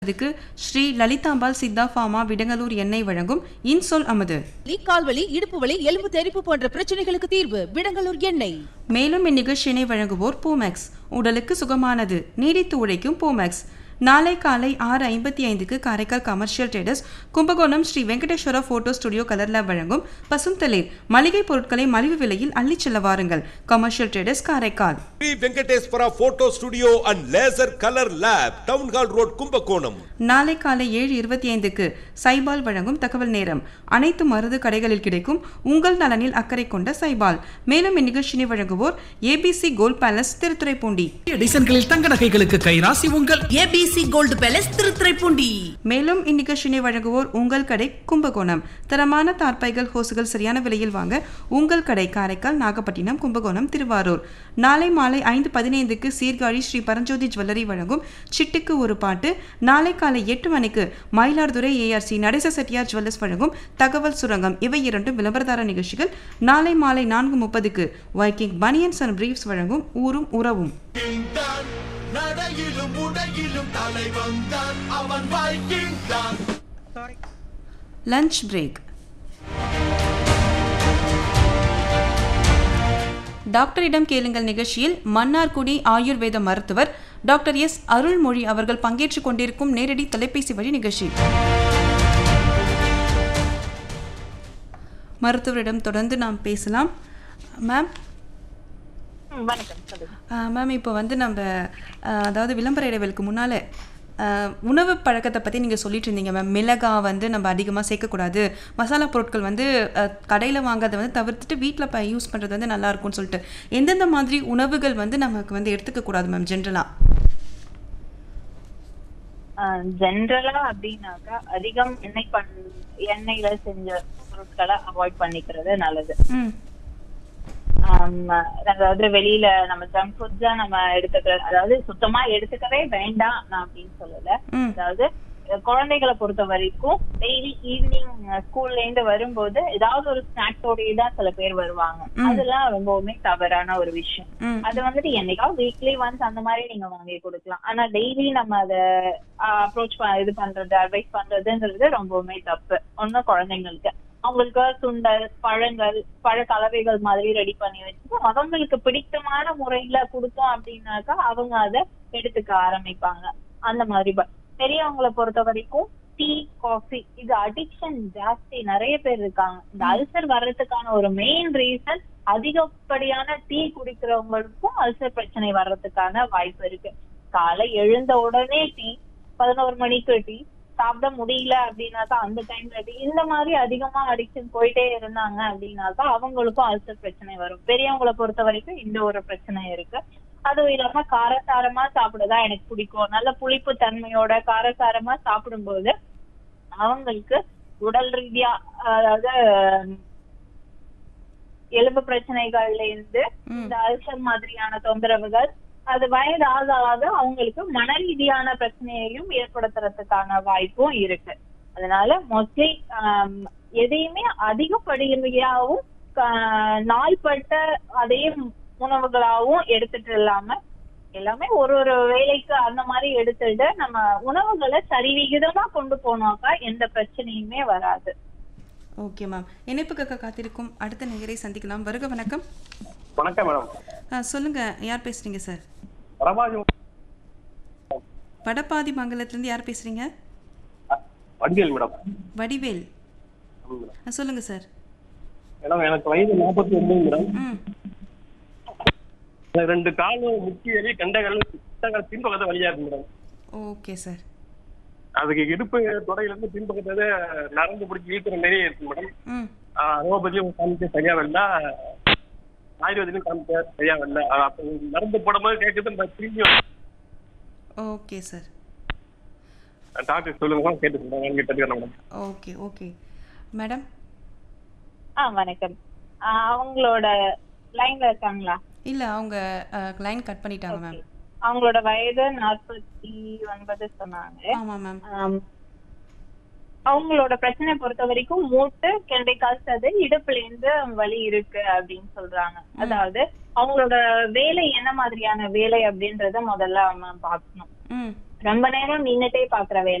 இதுக்கு ஸ்ரீ லலிதாம்பாள் சித்தா ஃபார்மா விடங்கலூர் எண்ணெய் வழங்கும் இன்சொல் அமுது வலி, கால்வலி இடுப்பு வலி எலும்பு தெறிப்பு போன்ற பிரச்சனைகளுக்கு தீர்வு விடங்கலூர் எண்ணெய் மேலும் இந்நிகழ்ச்சியினை வழங்குவோர் பூமேக்ஸ் உடலுக்கு சுகமானது நீடித்து உழைக்கும் பூமேக்ஸ் நாளை காலை ஆறு ஐம்பத்தி ஐந்துக்கு Karaikal commercial traders Kumbakonam Shri Venkateswara photo studio colour lab வழங்கும் பசும் தளிர் மளிகை பொருட்களை மலிவு விலையில் அள்ளிச் செல்ல வாருங்கள் commercial traders Karaikal Shri Venkateswara photo studio and laser colour lab town hall road Kumbakonam நாளை காலை ஏழு இருபத்தி ஐந்துக்கு சைபால் வழங்கும் தகவல் நேரம் அனைத்து மருந்து கடைகளில் கிடைக்கும் உங்கள் நலனில் அக்கறை கொண்ட சைபால் மேலும் இந்நிகழ்ச்சியை வழங்குவோர் ஏபிசி கோல்ட் பேலஸ் திருத்துறைப்பூண்டி புதிய டிசைன்களில் தங்க நகைகளுக்கு கைராசி உங்கள் ஏபிசி கோல்டு பேலஸ் திருத்துறைப்பூண்டி மேலும் இந்நிகழ்ச்சியை வழங்குவோர் உங்கள் கடை கும்பகோணம் தரமான தார்ப்பைகள் ஹோசுகள் சரியான விலையில் வாங்க உங்கள் கடை காரைக்கால் நாகப்பட்டினம் கும்பகோணம் திருவாரூர் நாளை மாலை ஐந்து பதினைந்துக்கு சீர்காழி ஸ்ரீ பரஞ்சோதி ஜுவல்லரி வழங்கும் சிட்டுக்கு ஒரு பாட்டு நாளை காலை எட்டு மணிக்கு மயிலாடுதுறை ஏஆர்சி நடேச செட்டியார் ஜுவல்லர்ஸ் வழங்கும் தகவல் சுரங்கம் இவை இரண்டும் விளம்பரதார நிகழ்ச்சிகள் நாளை மாலை நான்கு முப்பதுக்கு வைக்கிங் பனியன்ஸ் அண்ட் பிரீஃப்ஸ் வழங்கும் ஊரும் உறவும் நடையிலும் உடையிலும் தலைவன் தான் அவன் வைக்கிங் தான் லஞ்ச் பிரேக் டாக்டரிடம் கேளுங்கள் நிகழ்ச்சியில் மன்னார்குடி ஆயுர்வேத மருத்துவர் டாக்டர் எஸ் அருள்மொழி அவர்கள் பங்கேற்றுக் கொண்டிருக்கும் நேரடி தொலைபேசி வழி நிகழ்ச்சி மருத்துவரிடம் தொடர்ந்து நாம் பேசலாம் மேம் ம், வணக்கம் சொல்லுங்க மேம் இப்போ வந்து நம்ம அஹ், அதாவது விளம்பர இடைவெளிக்கு முன்னால் உணவு பழக்கத்தை பற்றி நீங்கள் சொல்லிட்டு இருந்தீங்க மேம் மிளகா வந்து நம்ம அதிகமாக சேர்க்கக்கூடாது மசாலா பொருட்கள் வந்து கடையில் வாங்குறதை வந்து தவிர்த்துட்டு வீட்டில் இப்போ யூஸ் பண்ணுறது வந்து நல்லா இருக்கும்னு சொல்லிட்டு எந்தெந்த மாதிரி உணவுகள் வந்து நமக்கு வந்து எடுத்துக்க கூடாது மேம் ஜென்ரலாக ஜென்ரலா அப்படின்னாக்கா அதிகம் எண்ணெய் பண் எண்ணெயில செஞ்ச பொருட்களை அவாய்ட் பண்ணிக்கிறது நல்லது ம் ஆம், அதாவது வெளியில நம்ம ஜங்க் ஃபுட்ஸா நம்ம எடுத்துக்க அதாவது சுத்தமா எடுத்துக்கவே வேண்டாம் நான் அப்படின்னு சொல்லல ம் அதாவது அஹ், குழந்தைகளை பொறுத்த வரைக்கும் டெய்லி ஈவினிங் ஸ்கூல்ல இருந்து வரும்போது ஏதாவது ஒரு ஸ்நாக்ஸோடயே தான் சில பேர் வருவாங்க அதெல்லாம் ரொம்பவுமே தவறான ஒரு விஷயம் ம் அது வந்துட்டு என்னைக்காவது வீக்லி ஒன்ஸ் அந்த மாதிரி நீங்க வாங்கி கொடுக்கலாம் ஆனா டெய்லி நம்ம அத அப்ரோச் இது பண்றது அட்வைஸ் பண்றதுன்றது ரொம்பவுமே தப்பு ஒண்ணு குழந்தைங்களுக்கு அவங்களுக்கு சுண்டல் பழங்கள் பழ கலவைகள் மாதிரி ரெடி பண்ணி வச்சுட்டு அவங்களுக்கு பிடித்தமான முறையில கொடுத்தோம் அப்படின்னாக்கா அவங்க அத எடுத்துக்க ஆரம்பிப்பாங்க அந்த மாதிரி ப- பெரியவங்களை பொறுத்த வரைக்கும் டீ காஃபி இது அடிக்ஷன் ஜாஸ்தி நிறைய பேர் இருக்காங்க இந்த அல்சர் வர்றதுக்கான ஒரு மெயின் ரீசன் அதிகப்படியான டீ குடிக்கிறவங்களுக்கும் அல்சர் பிரச்சனை வர்றதுக்கான வாய்ப்பு இருக்கு காலை எழுந்த உடனே டீ பதினோரு மணிக்கு டீ சாப்பிட முடியல அப்படின்னாக்கா அந்த டைம்ல டீ இந்த மாதிரி அதிகமா அடிக்ஷன் போயிட்டே இருந்தாங்க அப்படின்னாக்கா அவங்களுக்கும் அல்சர் பிரச்சனை வரும் பெரியவங்களை பொறுத்த வரைக்கும் இந்த ஒரு பிரச்சனை இருக்கு அதுவும் இல்லாம காரசாரமா சாப்பிடதான் எனக்கு பிடிக்கும் நல்ல புளிப்பு தன்மையோட காரசாரமா சாப்பிடும்போது அவங்களுக்கு உடல் ரீதியா அதாவது எலும்பு பிரச்சனைகள்ல இருந்து இந்த அல்சர் மாதிரியான தொந்தரவுகள் அது வயது ஆக ஆக அவங்களுக்கு மன ரீதியான பிரச்சனையையும் ஏற்படுத்துறதுக்கான வாய்ப்பும் இருக்கு அதனால மோஸ்ட்லி எதையுமே அதிகப்படியாகவும் கா- நாள்பட்ட அதே உணவுகளாவும் எடுத்துட்டு இல்லாம எல்லாமே ஒரு ஒரு வேலைக்கு அந்த மாதிரி எடுத்துட்டு நம்ம உணவுகளை சரிவிகிதமா கொண்டு போனாக்கா எந்த பிரச்சனையுமே வராது ஓகே மேம் இணைப்புக்காக காத்திருக்கும் அடுத்த நேயரை சந்திக்கலாம் வருக வணக்கம் வணக்கம் மேடம் ஆ, சொல்லுங்க யார் பேசுறீங்க சார் வரமாஜி வடபாதி மங்கலத்துலேருந்து யார் பேசுறீங்க வடிவேல் மேடம் வடிவேல் ஆமாம் மேடம். ஆ, சொல்லுங்க சார் மேடம் எனக்கு வயது நாற்பத்தி ஒன்பது மேடம் ம் எனக்கு ரெண்டு காலும் முக்கிய வலி கண்டகால் கண்டகால் பின்பக்கத்தை வழியா இருக்கு மேடம் ஓகே சார் அதுக்கு இடுப்பு தொடையில இருந்து பின்பக்கத்தை நரம்பு பிடிச்சி இழுக்கிற நிறைய இருக்கு மேடம் ம் அலோபதியும் காமிக்க சரியா வரல ஆயுர்வேதிலும் காமிக்க சரியா வரல அஹ் அப்ப மருந்து போடும்போது கேட்குது நான் திரும்பி ஓகே சார் டாக்டர் சொல்லுங்க கேட்டு சொல்லுங்க வாங்கி தருகிறேன் மேடம் ஓகே ஓகே மேடம் ஆ வணக்கம் ஆ, அவங்களோட லைன்ல இருக்காங்களா இல்லை அவங்க லைன் கட் பண்ணிட்டாங்க மேம் அவங்களோட வயது நாற்பத்தி ஒன்பது சொன்னாங்க ஆமாம் மேம் ஆம். அவங்களோட பிரச்சனை பொறுத்த வரைக்கும் மூட்டு கெண்டைக்கால் சதை இடுப்புல இருந்து வலி இருக்கு அப்படின்னு சொல்றாங்க அதாவது அவங்களோட வேலை என்ன மாதிரியான வேலை அப்படின்றத முதல்ல அவங்க பார்க்கணும் ம் ரொம்ப நேரம் நின்னுட்டே பாக்குற வேலை